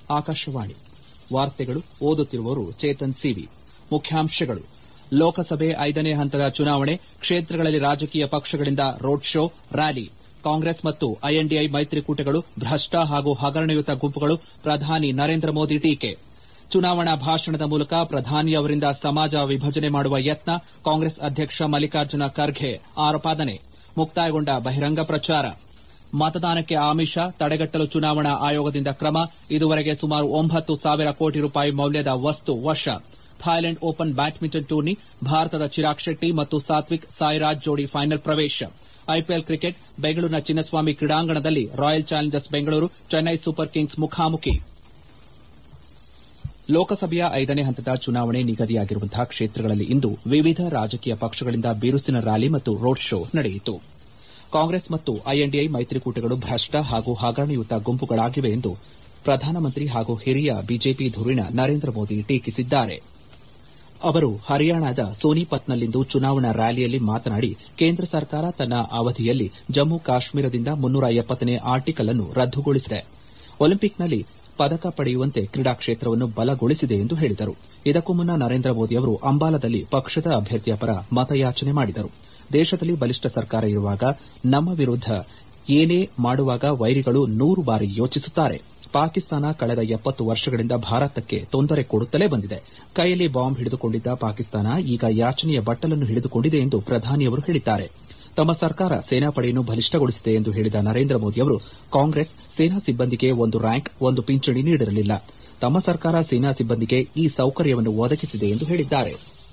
ಆಕಾಶವಾಣಿ ವಾರ್ತೆಗಳು ಓದುತ್ತಿರುವವರು ಚೇತನ್ ಸಿವಿ ಮುಖ್ಯಾಂಶಗಳು ಲೋಕಸಭೆ ಐದನೇ ಹಂತದ ಚುನಾವಣೆ ಕ್ಷೇತ್ರಗಳಲ್ಲಿ ರಾಜಕೀಯ ಪಕ್ಷಗಳಿಂದ ರೋಡ್ ಶೋ ರ್ಯಾಲಿ ಕಾಂಗ್ರೆಸ್ ಮತ್ತು ಐಎನ್ಡಿಎ ಮೈತ್ರಿಕೂಟಗಳು ಭ್ರಷ್ಟ ಹಾಗೂ ಹಗರಣಯುತ ಗುಂಪುಗಳು ಪ್ರಧಾನಿ ನರೇಂದ್ರ ಮೋದಿ ಟೀಕೆ ಚುನಾವಣಾ ಭಾಷಣದ ಮೂಲಕ ಪ್ರಧಾನಿ ಅವರಿಂದ ಸಮಾಜ ವಿಭಜನೆ ಮಾಡುವ ಯತ್ನ ಕಾಂಗ್ರೆಸ್ ಅಧ್ಯಕ್ಷ ಮಲ್ಲಿಕಾರ್ಜುನ ಖರ್ಗೆ ಆರೋಪಾದನೆ ಮುಕ್ತಾಯಗೊಂಡ ಬಹಿರಂಗ ಪ್ರಚಾರ ಮತದಾನಕ್ಕೆ ಆಮಿಷ ತಡೆಗಟ್ಟಲು ಚುನಾವಣಾ ಆಯೋಗದಿಂದ ಕ್ರಮ ಇದುವರೆಗೆ ಸುಮಾರು ಒಂಬತ್ತು ಸಾವಿರ ಕೋಟಿ ರೂಪಾಯಿ ಮೌಲ್ಯದ ವಸ್ತು ವಶ ಥಾಯ್ಲೆಂಡ್ ಓಪನ್ ಬ್ಯಾಡ್ಮಿಂಟನ್ ಟೂರ್ನಿ ಭಾರತದ ಚಿರಾಗ್ ಶೆಟ್ಟಿ ಮತ್ತು ಸಾತ್ವಿಕ್ ಸಾಯಿರಾಜ್ ಜೋಡಿ ಫೈನಲ್ ಪ್ರವೇಶ ಐಪಿಎಲ್ ಕ್ರಿಕೆಟ್ ಬೆಂಗಳೂರಿನ ಚಿನ್ನಸ್ವಾಮಿ ಕ್ರೀಡಾಂಗಣದಲ್ಲಿ Royal Challengers Bengaluru Chennai Super Kings ಮುಖಾಮುಖಿ ಲೋಕಸಭೆಯ ಐದನೇ ಹಂತದ ಚುನಾವಣೆ ನಿಗದಿಯಾಗಿರುವಂತಹ ಕ್ಷೇತ್ರಗಳಲ್ಲಿ ಇಂದು ವಿವಿಧ ರಾಜಕೀಯ ಪಕ್ಷಗಳಿಂದ ಬಿರುಸಿನ ರ್ಯಾಲಿ ಮತ್ತು ರೋಡ್ ಶೋ ನಡೆಯಿತು ಕಾಂಗ್ರೆಸ್ ಮತ್ತು ಐಎನ್ಡಿಎ ಮೈತ್ರಿಕೂಟಗಳು ಭ್ರಷ್ಟ ಹಾಗೂ ಹಗರಣಯುತ ಗುಂಪುಗಳಾಗಿವೆ ಎಂದು ಪ್ರಧಾನಮಂತ್ರಿ ಹಾಗೂ ಹಿರಿಯ ಬಿಜೆಪಿ ಧುರೀಣ ನರೇಂದ್ರ ಮೋದಿ ಟೀಕಿಸಿದ್ದಾರೆ ಅವರು ಹರಿಯಾಣದ ಸೋನಿಪತ್ನಲ್ಲಿಂದು ಚುನಾವಣಾ ರ್ಯಾಲಿಯಲ್ಲಿ ಮಾತನಾಡಿ ಕೇಂದ್ರ ಸರ್ಕಾರ ತನ್ನ ಅವಧಿಯಲ್ಲಿ ಜಮ್ಮು ಕಾಶ್ಮೀರದಿಂದ ಮುನ್ನೂರ ಎಪ್ಪತ್ತನೇ ಆರ್ಟಿಕಲ್ ಅನ್ನು ರದ್ದುಗೊಳಿಸಿದೆ ಒಲಿಂಪಿಕ್ನಲ್ಲಿ ಪದಕ ಪಡೆಯುವಂತೆ ಕ್ರೀಡಾ ಕ್ಷೇತ್ರವನ್ನು ಬಲಗೊಳಿಸಿದೆ ಎಂದು ಹೇಳಿದರು ಇದಕ್ಕೂ ಮುನ್ನ ನರೇಂದ್ರ ಮೋದಿ ಅವರು ಅಂಬಾಲಾದಲ್ಲಿ ಪಕ್ಷದ ಅಭ್ಯರ್ಥಿಯ ಪರ ಮತಯಾಚನೆ ಮಾಡಿದರು ದೇಶದಲ್ಲಿ ಬಲಿಷ್ಠ ಸರ್ಕಾರ ಇರುವಾಗ ನಮ್ಮ ವಿರುದ್ದ ಏನೇ ಮಾಡುವಾಗ ವೈರಿಗಳು ನೂರು ಬಾರಿ ಯೋಚಿಸುತ್ತಾರೆ ಪಾಕಿಸ್ತಾನ ಕಳೆದ ಎಪ್ಪತ್ತು ವರ್ಷಗಳಿಂದ ಭಾರತಕ್ಕೆ ತೊಂದರೆ ಕೊಡುತ್ತಲೇ ಬಂದಿದೆ ಕೈಯಲ್ಲಿ ಬಾಂಬ್ ಹಿಡಿದುಕೊಂಡಿದ್ದ ಪಾಕಿಸ್ತಾನ ಈಗ ಯಾಚನೆಯ ಬಟ್ಟಲನ್ನು ಹಿಡಿದುಕೊಂಡಿದೆ ಎಂದು ಪ್ರಧಾನಿಯವರು ಹೇಳಿದ್ದಾರೆ ತಮ್ಮ ಸರ್ಕಾರ ಸೇನಾಪಡೆಯನ್ನು ಬಲಿಷ್ಠಗೊಳಿಸಿದೆ ಎಂದು ಹೇಳಿದ ನರೇಂದ್ರ ಮೋದಿ ಅವರು ಕಾಂಗ್ರೆಸ್ ಸೇನಾ ಸಿಬ್ಬಂದಿಗೆ ಒಂದು ರ್ಯಾಂಕ್ ಒಂದು ಪಿಂಚಣಿ ನೀಡಿರಲಿಲ್ಲ ತಮ್ಮ ಸರ್ಕಾರ ಸೇನಾ ಸಿಬ್ಬಂದಿಗೆ ಈ ಸೌಕರ್ಯವನ್ನು ಒದಗಿಸಿದೆ ಎಂದು ಹೇಳಿದ್ದಾರೆ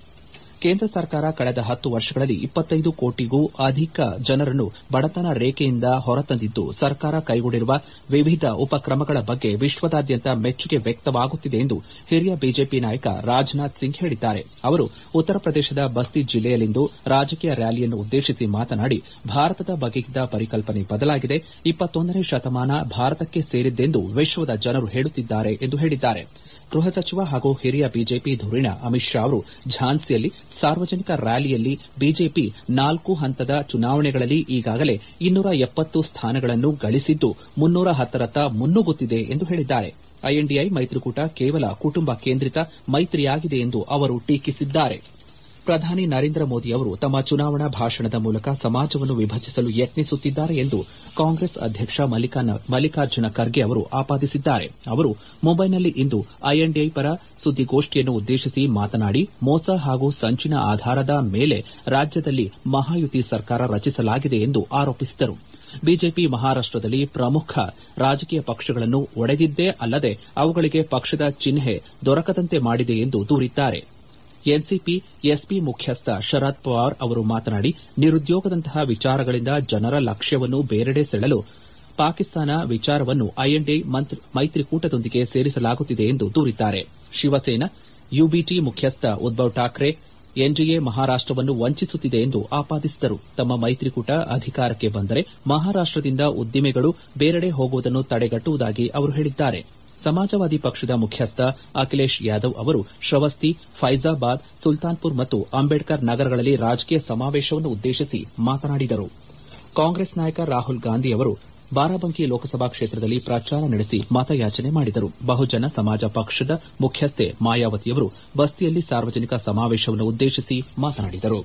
ಕೇಂದ್ರ ಸರ್ಕಾರ ಕಳೆದ ಹತ್ತು ವರ್ಷಗಳಲ್ಲಿ ಇಪ್ಪತ್ತೈದು ಕೋಟಿಗೂ ಅಧಿಕ ಜನರನ್ನು ಬಡತನ ರೇಖೆಯಿಂದ ಹೊರತಂದಿದ್ದು ಸರ್ಕಾರ ಕೈಗೊಂಡಿರುವ ವಿವಿಧ ಉಪಕ್ರಮಗಳ ಬಗ್ಗೆ ವಿಶ್ವದಾದ್ಯಂತ ಮೆಚ್ಚುಗೆ ವ್ಯಕ್ತವಾಗುತ್ತಿದೆ ಎಂದು ಹಿರಿಯ ಬಿಜೆಪಿ ನಾಯಕ ರಾಜನಾಥ್ ಸಿಂಗ್ ಹೇಳಿದ್ದಾರೆ ಅವರು ಉತ್ತರ ಪ್ರದೇಶದ ಬಸ್ತಿ ಜಿಲ್ಲೆಯಲ್ಲಿಂದು ರಾಜಕೀಯ ರ್ಯಾಲಿಯನ್ನು ಉದ್ದೇಶಿಸಿ ಮಾತನಾಡಿ ಭಾರತದ ಬಗೆಗಿದ್ದ ಪರಿಕಲ್ಪನೆ ಬದಲಾಗಿದೆ ಇಪ್ಪತ್ತೊಂದನೇ ಶತಮಾನ ಭಾರತಕ್ಕೆ ಸೇರಿದ್ದೆಂದು ವಿಶ್ವದ ಜನರು ಹೇಳುತ್ತಿದ್ದಾರೆ ಎಂದು ಹೇಳಿದ್ದಾರೆ ಗೃಹ ಸಚಿವ ಹಾಗೂ ಹಿರಿಯ ಬಿಜೆಪಿ ಧುರೀಣ ಅಮಿತ್ ಶಾ ಅವರು ಝಾನ್ಸಿಯಲ್ಲಿ ಸಾರ್ವಜನಿಕ ರ್ಯಾಲಿಯಲ್ಲಿ ಬಿಜೆಪಿ ನಾಲ್ಕು ಹಂತದ ಚುನಾವಣೆಗಳಲ್ಲಿ ಈಗಾಗಲೇ ಇನ್ನೂರ ಎಪ್ಪತ್ತು ಸ್ಥಾನಗಳನ್ನು ಗಳಿಸಿದ್ದು ಮುನ್ನೂರ ಹತ್ತರತ್ತ ಮುನ್ನುಗ್ಗುತ್ತಿದೆ ಎಂದು ಹೇಳಿದ್ದಾರೆ ಐಎನ್ಡಿಎ ಮೈತ್ರಿಕೂಟ ಕೇವಲ ಕುಟುಂಬ ಕೇಂದ್ರಿತ ಮೈತ್ರಿಯಾಗಿದೆ ಎಂದು ಅವರು ಟೀಕಿಸಿದ್ದಾರೆ ಪ್ರಧಾನಿ ನರೇಂದ್ರ ಮೋದಿ ಅವರು ತಮ್ಮ ಚುನಾವಣಾ ಭಾಷಣದ ಮೂಲಕ ಸಮಾಜವನ್ನು ವಿಭಜಿಸಲು ಯತ್ನಿಸುತ್ತಿದ್ದಾರೆ ಎಂದು ಕಾಂಗ್ರೆಸ್ ಅಧ್ಯಕ್ಷ ಮಲ್ಲಿಕಾರ್ಜುನ ಖರ್ಗೆ ಅವರು ಆಪಾದಿಸಿದ್ದಾರೆ ಅವರು ಮುಂಬೈನಲ್ಲಿ ಇಂದು ಐಎನ್ಡಿಎ ಪರ ಸುದ್ದಿಗೋಷ್ಠಿಯನ್ನು ಉದ್ದೇಶಿಸಿ ಮಾತನಾಡಿ ಮೋಸ ಹಾಗೂ ಸಂಚಿನ ಆಧಾರದ ಮೇಲೆ ರಾಜ್ಯದಲ್ಲಿ ಮಹಾಯುತಿ ಸರ್ಕಾರ ರಚಿಸಲಾಗಿದೆ ಎಂದು ಆರೋಪಿಸಿದರು ಬಿಜೆಪಿ ಮಹಾರಾಷ್ಟದಲ್ಲಿ ಪ್ರಮುಖ ರಾಜಕೀಯ ಪಕ್ಷಗಳನ್ನು ಒಡೆದಿದ್ದೇ ಅಲ್ಲದೆ ಅವುಗಳಿಗೆ ಪಕ್ಷದ ಚಿಹ್ನೆ ದೊರಕದಂತೆ ಮಾಡಿದೆ ಎಂದು ದೂರಿದ್ದಾರೆ ಎನ್ಸಿಪಿ ಎಸ್ಪಿ ಮುಖ್ಯಸ್ಥ ಶರದ್ ಪವಾರ್ ಅವರು ಮಾತನಾಡಿ ನಿರುದ್ಯೋಗದಂತಹ ವಿಚಾರಗಳಿಂದ ಜನರ ಲಕ್ಷ್ಯವನ್ನು ಬೇರೆಡೆ ಸೆಳೆಯಲು ಪಾಕಿಸ್ತಾನ ವಿಚಾರವನ್ನು ಐಎನ್ಡಿಎ ಮೈತ್ರಿಕೂಟದೊಂದಿಗೆ ಸೇರಿಸಲಾಗುತ್ತಿದೆ ಎಂದು ದೂರಿದ್ದಾರೆ ಶಿವಸೇನಾ ಯುಬಿಟಿ ಮುಖ್ಯಸ್ಥ ಉದ್ದವ್ ಠಾಕ್ರೆ ಎನ್ಡಿಎ ಮಹಾರಾಷ್ಟವನ್ನು ವಂಚಿಸುತ್ತಿದೆ ಎಂದು ಆಪಾದಿಸಿದರು ತಮ್ಮ ಮೈತ್ರಿಕೂಟ ಅಧಿಕಾರಕ್ಕೆ ಬಂದರೆ ಮಹಾರಾಷ್ಟದಿಂದ ಉದ್ದಿಮೆಗಳು ಬೇರೆಡೆ ಹೋಗುವುದನ್ನು ತಡೆಗಟ್ಟುವುದಾಗಿ ಅವರು ಹೇಳಿದ್ದಾರೆ ಸಮಾಜವಾದಿ ಪಕ್ಷದ ಮುಖ್ಯಸ್ಥ ಅಖಿಲೇಶ್ ಯಾದವ್ ಅವರು ಶ್ರವಸ್ತಿ ಫೈಜಾಬಾದ್ ಸುಲ್ತಾನ್ಪುರ್ ಮತ್ತು ಅಂಬೇಡ್ಕರ್ ನಗರಗಳಲ್ಲಿ ರಾಜಕೀಯ ಸಮಾವೇಶವನ್ನು ಉದ್ದೇಶಿಸಿ ಮಾತನಾಡಿದರು ಕಾಂಗ್ರೆಸ್ ನಾಯಕ ರಾಹುಲ್ ಗಾಂಧಿ ಅವರು ಬಾರಾಬಂಕಿ ಲೋಕಸಭಾ ಕ್ಷೇತ್ರದಲ್ಲಿ ಪ್ರಚಾರ ನಡೆಸಿ ಮತಯಾಚನೆ ಮಾಡಿದರು ಬಹುಜನ ಸಮಾಜ ಪಕ್ಷದ ಮುಖ್ಯಸ್ಥೆ ಮಾಯಾವತಿಯವರು ಬಸ್ತಿಯಲ್ಲಿ ಸಾರ್ವಜನಿಕ ಸಮಾವೇಶವನ್ನು ಉದ್ದೇಶಿಸಿ ಮಾತನಾಡಿದರು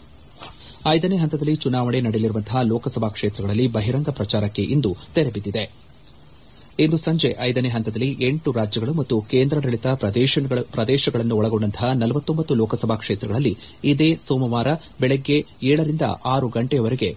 ಐದನೇ ಹಂತದಲ್ಲಿ ಚುನಾವಣೆ ನಡೆಯಲಿರುವಂತಹ ಲೋಕಸಭಾ ಕ್ಷೇತ್ರಗಳಲ್ಲಿ ಬಹಿರಂಗ ಪ್ರಚಾರಕ್ಕೆ ಇಂದು ತೆರೆ ಬಿದ್ದಿದೆ ಇಂದು ಸಂಜೆ ಐದನೇ ಹಂತದಲ್ಲಿ ಎಂಟು ರಾಜ್ಯಗಳು ಮತ್ತು ಕೇಂದ್ರಾಡಳಿತ ಪ್ರದೇಶಗಳನ್ನು ಒಳಗೊಂಡಂತಹ ನಲವತ್ತೊಂಬತ್ತು ಲೋಕಸಭಾ ಕ್ಷೇತ್ರಗಳಲ್ಲಿ ಇದೇ ಸೋಮವಾರ ಬೆಳಗ್ಗೆ ಏಳರಿಂದ ಆರು ಗಂಟೆಯವರೆಗೆ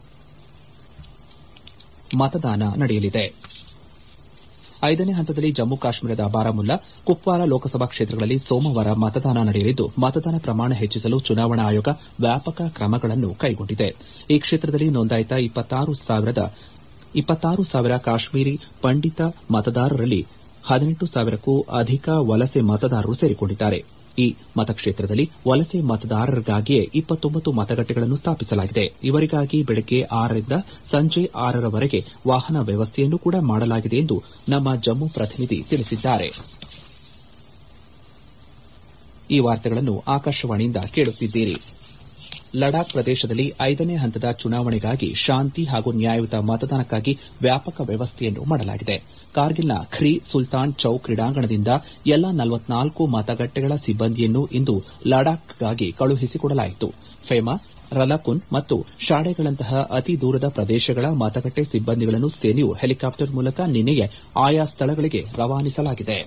ಮತದಾನ ನಡೆಯಲಿದೆ ಐದನೇ ಹಂತದಲ್ಲಿ ಜಮ್ಮು ಕಾಶ್ಮೀರದ ಬಾರಾಮುಲ್ಲಾ ಕುಪ್ವಾರ ಲೋಕಸಭಾ ಕ್ಷೇತ್ರಗಳಲ್ಲಿ ಸೋಮವಾರ ಮತದಾನ ನಡೆಯಲಿದ್ದು ಮತದಾನ ಪ್ರಮಾಣ ಹೆಚ್ಚಿಸಲು ಚುನಾವಣಾ ಆಯೋಗ ವ್ಯಾಪಕ ಕ್ರಮಗಳನ್ನು ಕೈಗೊಂಡಿದೆ ಈ ಕ್ಷೇತ್ರದಲ್ಲಿ ನೋಂದಾಯಿತ ಇಪ್ಪತ್ತಾರು ಸಾವಿರ ಕಾಶ್ಮೀರಿ ಪಂಡಿತ ಮತದಾರರಲ್ಲಿ ಹದಿನೆಂಟು ಸಾವಿರಕ್ಕೂ ಅಧಿಕ ವಲಸೆ ಮತದಾರರು ಸೇರಿಕೊಂಡಿದ್ದಾರೆ ಈ ಮತಕ್ಷೇತ್ರದಲ್ಲಿ ವಲಸೆ ಮತದಾರರಿಗಾಗಿಯೇ ಇಪ್ಪತ್ತೊಂಬತ್ತು ಮತಗಟ್ಟೆಗಳನ್ನು ಸ್ಥಾಪಿಸಲಾಗಿದೆ ಇವರಿಗಾಗಿ ಬೆಳಗ್ಗೆ ಆರರಿಂದ ಸಂಜೆ ಆರರವರೆಗೆ ವಾಹನ ವ್ಯವಸ್ಥೆಯನ್ನು ಕೂಡ ಮಾಡಲಾಗಿದೆ ಎಂದು ನಮ್ಮ ಜಮ್ಮು ಪ್ರತಿನಿಧಿ ತಿಳಿಸಿದ್ದಾರೆ ಈ ವಾರ್ತೆಗಳನ್ನು ಆಕಾಶವಾಣಿಯಿಂದ ಕೇಳುತ್ತಿದ್ದೀರಿ ಲಡಾಖ್ ಪ್ರದೇಶದಲ್ಲಿ ಐದನೇ ಹಂತದ ಚುನಾವಣೆಗಾಗಿ ಶಾಂತಿ ಹಾಗೂ ನ್ಯಾಯಯುತ ಮತದಾನಕ್ಕಾಗಿ ವ್ಯಾಪಕ ವ್ಯವಸ್ಥೆಯನ್ನು ಮಾಡಲಾಗಿದೆ ಕಾರ್ಗಿಲ್ನ ಖ್ರೀ ಸುಲ್ತಾನ್ ಚೌಕ್ ಕ್ರೀಡಾಂಗಣದಿಂದ ಎಲ್ಲಾ ನಲವತ್ನಾಲ್ಕು ಮತಗಟ್ಟೆಗಳ ಸಿಬ್ಬಂದಿಯನ್ನು ಇಂದು ಲಡಾಖ್ಗಾಗಿ ಕಳುಹಿಸಿಕೊಡಲಾಯಿತು ಫೆಮಾ ರಲಕುನ್ ಮತ್ತು ಶಾಡೆಗಳಂತಹ ಅತಿ ದೂರದ ಪ್ರದೇಶಗಳ ಮತಗಟ್ಟೆ ಸಿಬ್ಬಂದಿಗಳನ್ನು ಸೇನೆಯು ಹೆಲಿಕಾಪ್ಟರ್ ಮೂಲಕ ನಿನ್ನೆಯೇ ಆಯಾ ಸ್ಥಳಗಳಿಗೆ ರವಾನಿಸಲಾಗಿದೆ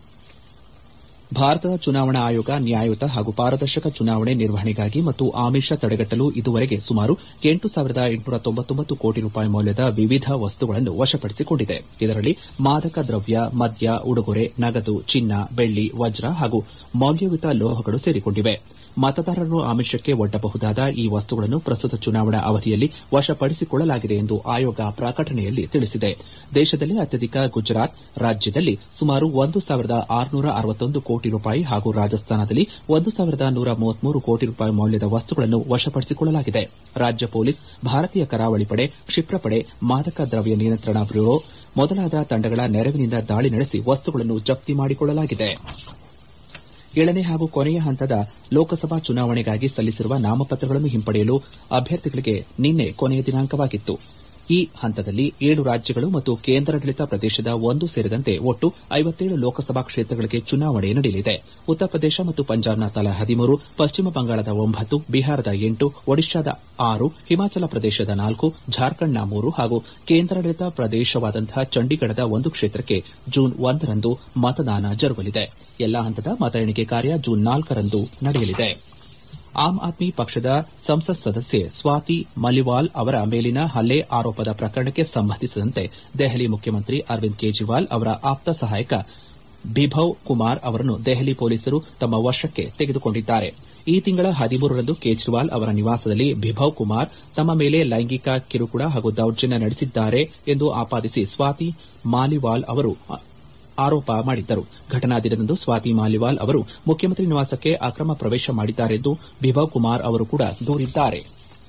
ಭಾರತದ ಚುನಾವಣಾ ಆಯೋಗ ನ್ಯಾಯಯುತ ಹಾಗೂ ಪಾರದರ್ಶಕ ಚುನಾವಣೆ ನಿರ್ವಹಣೆಗಾಗಿ ಮತ್ತು ಆಮಿಷ ತಡೆಗಟ್ಟಲು ಇದುವರೆಗೆ ಸುಮಾರು ಎಂಟು ಸಾವಿರದ ಎಂಟುನೂರ ತೊಂಬತ್ತೊಂಬತ್ತು ಕೋಟಿ ರೂಪಾಯಿ ಮೌಲ್ಯದ ವಿವಿಧ ವಸ್ತುಗಳನ್ನು ವಶಪಡಿಸಿಕೊಂಡಿದೆ ಇದರಲ್ಲಿ ಮಾದಕ ದ್ರವ್ಯ ಮದ್ಯ ಉಡುಗೊರೆ ನಗದು ಚಿನ್ನ ಬೆಳ್ಳಿ ವಜ್ರ ಹಾಗೂ ಮೌಲ್ಯಯುತ ಲೋಹಗಳು ಸೇರಿಕೊಂಡಿವೆ ಮತದಾರರನ್ನು ಆಮಿಷಕ್ಕೆ ಒಡ್ಡಬಹುದಾದ ಈ ವಸ್ತುಗಳನ್ನು ಪ್ರಸ್ತುತ ಚುನಾವಣಾ ಅವಧಿಯಲ್ಲಿ ವಶಪಡಿಸಿಕೊಳ್ಳಲಾಗಿದೆ ಎಂದು ಆಯೋಗ ಪ್ರಕಟಣೆಯಲ್ಲಿ ತಿಳಿಸಿದೆ ದೇಶದಲ್ಲಿ ಅತ್ಯಧಿಕ ಗುಜರಾತ್ ರಾಜ್ಯದಲ್ಲಿ ಸುಮಾರು ಒಂದು ಸಾವಿರದ ಆರುನೂರ ಅರವತ್ತೊಂದು ಕೋಟಿ ರೂಪಾಯಿ ಹಾಗೂ ರಾಜಸ್ಥಾನದಲ್ಲಿ ಒಂದು ಸಾವಿರದ ನೂರ ಮೂವತ್ಮೂರು ಕೋಟಿ ರೂಪಾಯಿ ಮೌಲ್ಯದ ವಸ್ತುಗಳನ್ನು ವಶಪಡಿಸಿಕೊಳ್ಳಲಾಗಿದೆ ರಾಜ್ಯ ಪೊಲೀಸ್ ಭಾರತೀಯ ಕರಾವಳಿ ಪಡೆ ಕ್ಷಿಪ್ರಪಡೆ ಮಾದಕ ದ್ರವ್ಯ ನಿಯಂತ್ರಣ ಬ್ಯೂರೋ ಮೊದಲಾದ ತಂಡಗಳ ನೆರವಿನಿಂದ ದಾಳಿ ನಡೆಸಿ ವಸ್ತುಗಳನ್ನು ಜಪ್ತಿ ಮಾಡಿಕೊಳ್ಳಲಾಗಿದೆ ಏಳನೇ ಹಾಗೂ ಕೊನೆಯ ಹಂತದ ಲೋಕಸಭಾ ಚುನಾವಣೆಗಾಗಿ ಸಲ್ಲಿಸಿರುವ ನಾಮಪತ್ರಗಳನ್ನು ಹಿಂಪಡೆಯಲು ಅಭ್ಯರ್ಥಿಗಳಿಗೆ ನಿನ್ನೆ ಕೊನೆಯ ದಿನಾಂಕವಾಗಿತ್ತು ಈ ಹಂತದಲ್ಲಿ ಏಳು ರಾಜ್ಯಗಳು ಮತ್ತು ಕೇಂದ್ರಾಡಳಿತ ಪ್ರದೇಶದ ಒಂದು ಸೇರಿದಂತೆ ಒಟ್ಟು ಐವತ್ತೇಳು ಲೋಕಸಭಾ ಕ್ಷೇತ್ರಗಳಿಗೆ ಚುನಾವಣೆ ನಡೆಯಲಿದೆ ಉತ್ತರ ಪ್ರದೇಶ ಮತ್ತು ಪಂಜಾಬ್ನ ತಲಾ ಹದಿಮೂರು ಪಶ್ಚಿಮ ಬಂಗಾಳದ ಒಂಬತ್ತು ಬಿಹಾರದ ಎಂಟು ಒಡಿಶಾದ ಆರು ಹಿಮಾಚಲ ಪ್ರದೇಶದ ನಾಲ್ಕು ಜಾರ್ಖಂಡ್ನ ಮೂರು ಹಾಗೂ ಕೇಂದ್ರಾಡಳಿತ ಪ್ರದೇಶವಾದಂತಹ ಚಂಡೀಗಢದ ಒಂದು ಕ್ಷೇತ್ರಕ್ಕೆ ಜೂನ್ ಒಂದರಂದು ಮತದಾನ ಜರುಗಲಿದೆ ಎಲ್ಲಾ ಹಂತದ ಮತ ಎಣಿಕೆ ಕಾರ್ಯ ಜೂನ್ ನಾಲ್ಕರಂದು ನಡೆಯಲಿದೆ ಆಮ್ ಆದ್ಮಿ ಪಕ್ಷದ ಸಂಸತ್ ಸದಸ್ಯೆ ಸ್ವಾತಿ ಮಲಿವಾಲ್ ಅವರ ಮೇಲಿನ ಹಲ್ಲೆ ಆರೋಪದ ಪ್ರಕರಣಕ್ಕೆ ಸಂಬಂಧಿಸಿದಂತೆ ದೆಹಲಿ ಮುಖ್ಯಮಂತ್ರಿ ಅರವಿಂದ್ ಕೇಜ್ರಿವಾಲ್ ಅವರ ಆಪ್ತ ಸಹಾಯಕ ಬಿಭವ್ ಕುಮಾರ್ ಅವರನ್ನು ದೆಹಲಿ ಪೊಲೀಸರು ತಮ್ಮ ವಶಕ್ಕೆ ತೆಗೆದುಕೊಂಡಿದ್ದಾರೆ ಈ ತಿಂಗಳ ಹದಿಮೂರರಂದು ಕೇಜ್ರಿವಾಲ್ ಅವರ ನಿವಾಸದಲ್ಲಿ ಬಿಭವ್ ಕುಮಾರ್ ತಮ್ಮ ಮೇಲೆ ಲೈಂಗಿಕ ಕಿರುಕುಳ ಹಾಗೂ ದೌರ್ಜನ್ಯ ನಡೆಸಿದ್ದಾರೆ ಎಂದು ಆಪಾದಿಸಿ ಸ್ವಾತಿ ಮಾಲಿವಾಲ್ ಅವರು ಆರೋಪ ಮಾಡಿದ್ದರು ಘಟನಾ ದಿನದಂದು ಸ್ವಾತಿ ಮಾಲಿವಾಲ್ ಅವರು ಮುಖ್ಯಮಂತ್ರಿ ನಿವಾಸಕ್ಕೆ ಅಕ್ರಮ ಪ್ರವೇಶ ಮಾಡಿದ್ದಾರೆಂದು ಬಿಭವ್ ಕುಮಾರ್ ಅವರು ಕೂಡ ದೂರಿದ್ದಾರೆ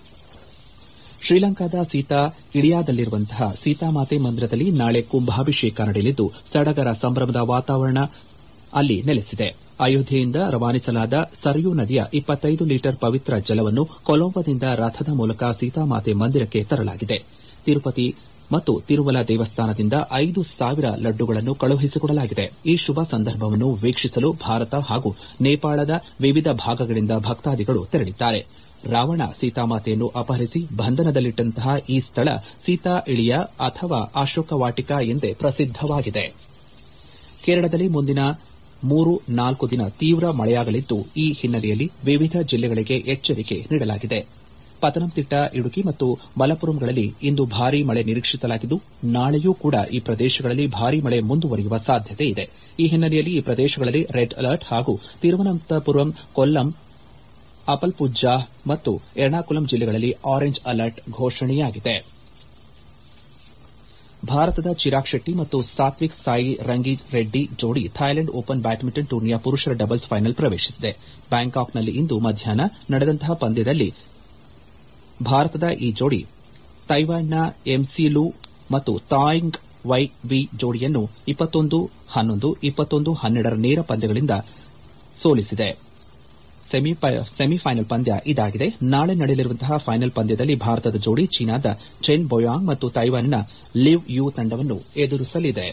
ಶ್ರೀಲಂಕಾದ ಸೀತಾ ಇಡಿಯಾದಲ್ಲಿರುವಂತಹ ಸೀತಾಮಾತೆ ಮಂದಿರದಲ್ಲಿ ನಾಳೆ ಕುಂಭಾಭಿಷೇಕ ನಡೆಯಲಿದ್ದು ಸಡಗರ ಸಂಭ್ರಮದ ವಾತಾವರಣ ಅಲ್ಲಿ ನೆಲೆಸಿದೆ ಅಯೋಧ್ಯೆಯಿಂದ ರವಾನಿಸಲಾದ ಸರಯೂ ನದಿಯ ಇಪ್ಪತ್ತೈದು ಲೀಟರ್ ಪವಿತ್ರ ಜಲವನ್ನು ಕೊಲಂಬೋದಿಂದ ರಥದ ಮೂಲಕ ಸೀತಾಮಾತೆ ಮಂದಿರಕ್ಕೆ ತರಲಾಗಿದೆ ತಿರುಪತಿ ಮತ್ತು ತಿರುಮಲ ದೇವಸ್ಥಾನದಿಂದ ಐದು ಸಾವಿರ ಲಡ್ಡುಗಳನ್ನು ಕಳುಹಿಸಿಕೊಡಲಾಗಿದೆ ಈ ಶುಭ ಸಂದರ್ಭವನ್ನು ವೀಕ್ಷಿಸಲು ಭಾರತ ಹಾಗೂ ನೇಪಾಳದ ವಿವಿಧ ಭಾಗಗಳಿಂದ ಭಕ್ತಾದಿಗಳು ತೆರಳಿದ್ದಾರೆ ರಾವಣ ಸೀತಾಮಾತೆಯನ್ನು ಅಪಹರಿಸಿ ಬಂಧನದಲ್ಲಿಟ್ಟಂತಹ ಈ ಸ್ಥಳ ಸೀತಾ ಇಳಿಯ ಅಥವಾ ಅಶೋಕ ವಾಟಿಕ ಎಂದೇ ಪ್ರಸಿದ್ದವಾಗಿದೆ ಕೇರಳದಲ್ಲಿ ಮುಂದಿನ ಮೂರು ನಾಲ್ಕು ದಿನ ತೀವ್ರ ಮಳೆಯಾಗಲಿದ್ದು ಈ ಹಿನ್ನೆಲೆಯಲ್ಲಿ ವಿವಿಧ ಜಿಲ್ಲೆಗಳಿಗೆ ಎಚ್ಚರಿಕೆ ನೀಡಲಾಗಿದೆ ಪತನಂತಿಟ್ಟ ಇಡುಕಿ ಮತ್ತು ಮಲಪುರಂಗಳಲ್ಲಿ ಇಂದು ಭಾರೀ ಮಳೆ ನಿರೀಕ್ಷಿಸಲಾಗಿದ್ದು ನಾಳೆಯೂ ಕೂಡ ಈ ಪ್ರದೇಶಗಳಲ್ಲಿ ಭಾರೀ ಮಳೆ ಮುಂದುವರಿಯುವ ಸಾಧ್ಯತೆ ಇದೆ ಈ ಹಿನ್ನೆಲೆಯಲ್ಲಿ ಈ ಪ್ರದೇಶಗಳಲ್ಲಿ ರೆಡ್ ಅಲರ್ಟ್ ಹಾಗೂ ತಿರುವನಂತಪುರಂ ಕೊಲ್ಲಂ ಅಪಲ್ಪುಜಾ ಮತ್ತು ಎರ್ನಾಕುಲಂ ಜಿಲ್ಲೆಗಳಲ್ಲಿ ಆರೆಂಜ್ ಅಲರ್ಟ್ ಘೋಷಣೆಯಾಗಿದೆ ಭಾರತದ ಚಿರಾಗ್ ಶೆಟ್ಟಿ ಮತ್ತು ಸಾತ್ವಿಕ್ ಸಾಯಿ ರಂಗಿ ರೆಡ್ಡಿ ಜೋಡಿ ಥಾಯ್ಲೆಂಡ್ ಓಪನ್ ಬ್ಯಾಡ್ಮಿಂಟನ್ ಟೂರ್ನಿಯ ಪುರುಷರ ಡಬಲ್ಸ್ ಫೈನಲ್ ಪ್ರವೇಶಿಸಿದೆ ಬ್ಯಾಂಕಾಕ್ನಲ್ಲಿ ಇಂದು ಮಧ್ಯಾಹ್ನ ನಡೆದಂತಹ ಪಂದ್ಯದಲ್ಲಿ ಭಾರತದ ಈ ಜೋಡಿ ತೈವಾನ್ನ ಎಂಸಿಲು ಮತ್ತು ತಾಯಿಂಗ್ ವೈ ವಿ ಜೋಡಿಯನ್ನು ಇಪ್ಪತ್ತೊಂದು ಹನ್ನೊಂದು ಇಪ್ಪತ್ತೊಂದು ಹನ್ನೆರಡರ ನೇರ ಪಂದ್ಯಗಳಿಂದ ಸೋಲಿಸಿದೆ ಸೆಮಿಫೈನಲ್ ಪಂದ್ಯ ಇದಾಗಿದೆ ನಾಳೆ ನಡೆಯಲಿರುವಂತಹ ಫೈನಲ್ ಪಂದ್ಯದಲ್ಲಿ ಭಾರತದ ಜೋಡಿ ಚೀನಾದ ಚೆನ್ ಬೊಯಾಂಗ್ ಮತ್ತು ತೈವಾನ್ನ ಲಿವ್ ಯು ತಂಡವನ್ನು ಎದುರಿಸಲಿದೆ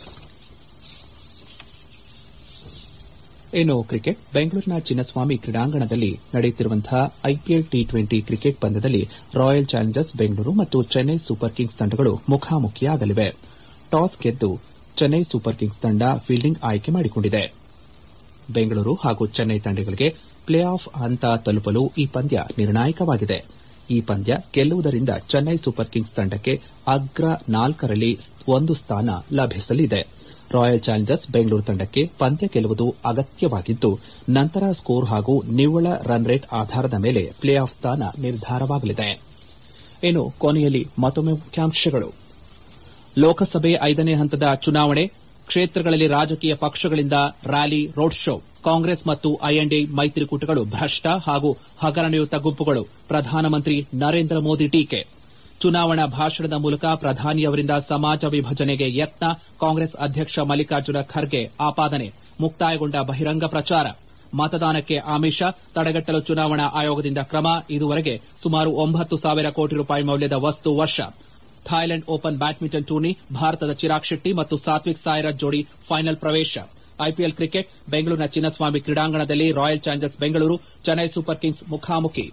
ಇನ್ನು ಕ್ರಿಕೆಟ್ ಬೆಂಗಳೂರಿನ ಚಿನ್ನಸ್ವಾಮಿ ಕ್ರೀಡಾಂಗಣದಲ್ಲಿ ನಡೆಯುತ್ತಿರುವಂತಹ ಐಪಿಎಲ್ ಟಿ ಟ್ವೆಂಟಿ ಕ್ರಿಕೆಟ್ ಪಂದ್ಯದಲ್ಲಿ ರಾಯಲ್ ಚಾಲೆಂಜರ್ಸ್ ಬೆಂಗಳೂರು ಮತ್ತು ಚೆನ್ನೈ ಸೂಪರ್ ಕಿಂಗ್ಸ್ ತಂಡಗಳು ಮುಖಾಮುಖಿಯಾಗಲಿವೆ ಟಾಸ್ ಗೆದ್ದು ಚೆನ್ನೈ ಸೂಪರ್ ಕಿಂಗ್ಸ್ ತಂಡ ಫೀಲ್ಡಿಂಗ್ ಆಯ್ಕೆ ಮಾಡಿಕೊಂಡಿದೆ ಬೆಂಗಳೂರು ಹಾಗೂ ಚೆನ್ನೈ ತಂಡಗಳಿಗೆ ಪ್ಲೇ ಆಫ್ ಹಂತ ತಲುಪಲು ಈ ಪಂದ್ಯ ನಿರ್ಣಾಯಕವಾಗಿದೆ ಈ ಪಂದ್ಯ ಗೆಲ್ಲುವುದರಿಂದ ಚೆನ್ನೈ ಸೂಪರ್ ಕಿಂಗ್ಸ್ ತಂಡಕ್ಕೆ ಅಗ್ರ ನಾಲ್ಕರಲ್ಲಿ ಒಂದು ಸ್ಥಾನ ಲಭಿಸಲಿದೆ ರಾಯಲ್ ಚಾಲೆಂಜರ್ಸ್ ಬೆಂಗಳೂರು ತಂಡಕ್ಕೆ ಪಂದ್ಯ ಗೆಲ್ಲುವುದು ಅಗತ್ಯವಾಗಿದ್ದು ನಂತರ ಸ್ಕೋರ್ ಹಾಗೂ ನಿವ್ವಳ ರನ್ ರೇಟ್ ಆಧಾರದ ಮೇಲೆ ಪ್ಲೇ ಆಫ್ ಸ್ಥಾನ ನಿರ್ಧಾರವಾಗಲಿದೆ ಇನ್ನು ಕೊನೆಯಲ್ಲಿ ಮತ್ತೊಮ್ಮೆ ಮುಖ್ಯಾಂಶಗಳು ಲೋಕಸಭೆ ಐದನೇ ಹಂತದ ಚುನಾವಣೆ ಕ್ಷೇತ್ರಗಳಲ್ಲಿ ರಾಜಕೀಯ ಪಕ್ಷಗಳಿಂದ ರ್ಯಾಲಿ ರೋಡ್ ಶೋ ಕಾಂಗ್ರೆಸ್ ಮತ್ತು ಐಎನ್ಡಿಎ ಮೈತ್ರಿಕೂಟಗಳು ಭ್ರಷ್ಟ ಹಾಗೂ ಹಗರಣಯುತ ಗುಂಪುಗಳು ಪ್ರಧಾನಮಂತ್ರಿ ನರೇಂದ್ರ ಮೋದಿ ಟೀಕೆ ಚುನಾವಣಾ ಭಾಷಣದ ಮೂಲಕ ಪ್ರಧಾನಿಯವರಿಂದ ಸಮಾಜ ವಿಭಜನೆಗೆ ಯತ್ನ ಕಾಂಗ್ರೆಸ್ ಅಧ್ಯಕ್ಷ ಮಲ್ಲಿಕಾರ್ಜುನ ಖರ್ಗೆ ಆಪಾದನೆ ಮುಕ್ತಾಯಗೊಂಡ ಬಹಿರಂಗ ಪ್ರಚಾರ ಮತದಾನಕ್ಕೆ ಆಮಿಷ ತಡೆಗಟ್ಟಲು ಚುನಾವಣಾ ಆಯೋಗದಿಂದ ಕ್ರಮ ಇದುವರೆಗೆ ಸುಮಾರು ಒಂಬತ್ತು ಸಾವಿರ ಕೋಟಿ ರೂಪಾಯಿ ಮೌಲ್ಯದ ವಸ್ತು ವಶ ಥಾಯ್ಲೆಂಡ್ ಓಪನ್ ಬ್ಯಾಡ್ಮಿಂಟನ್ ಟೂರ್ನಿ ಭಾರತದ ಚಿರಾಗ್ ಶೆಟ್ಟಿ ಮತ್ತು ಸಾತ್ವಿಕ್ ಸಾಯಿರಾಜ್ ಜೋಡಿ ಫೈನಲ್ ಪ್ರವೇಶ ಐಪಿಎಲ್ ಕ್ರಿಕೆಟ್ ಬೆಂಗಳೂರಿನ ಚಿನ್ನಸ್ವಾಮಿ ಕ್ರೀಡಾಂಗಣದಲ್ಲಿ Royal Challengers Bengaluru Chennai Super Kings ಮುಖಾಮುಖಿ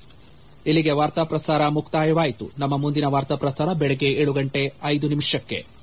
ಇಲ್ಲಿಗೆ ವಾರ್ತಾ ಪ್ರಸಾರ ಮುಕ್ತಾಯವಾಯಿತು ನಮ್ಮ ಮುಂದಿನ ವಾರ್ತಾ ಪ್ರಸಾರ ಬೆಳಗ್ಗೆ ಏಳು ಗಂಟೆ ಐದು ನಿಮಿಷಕ್ಕೆ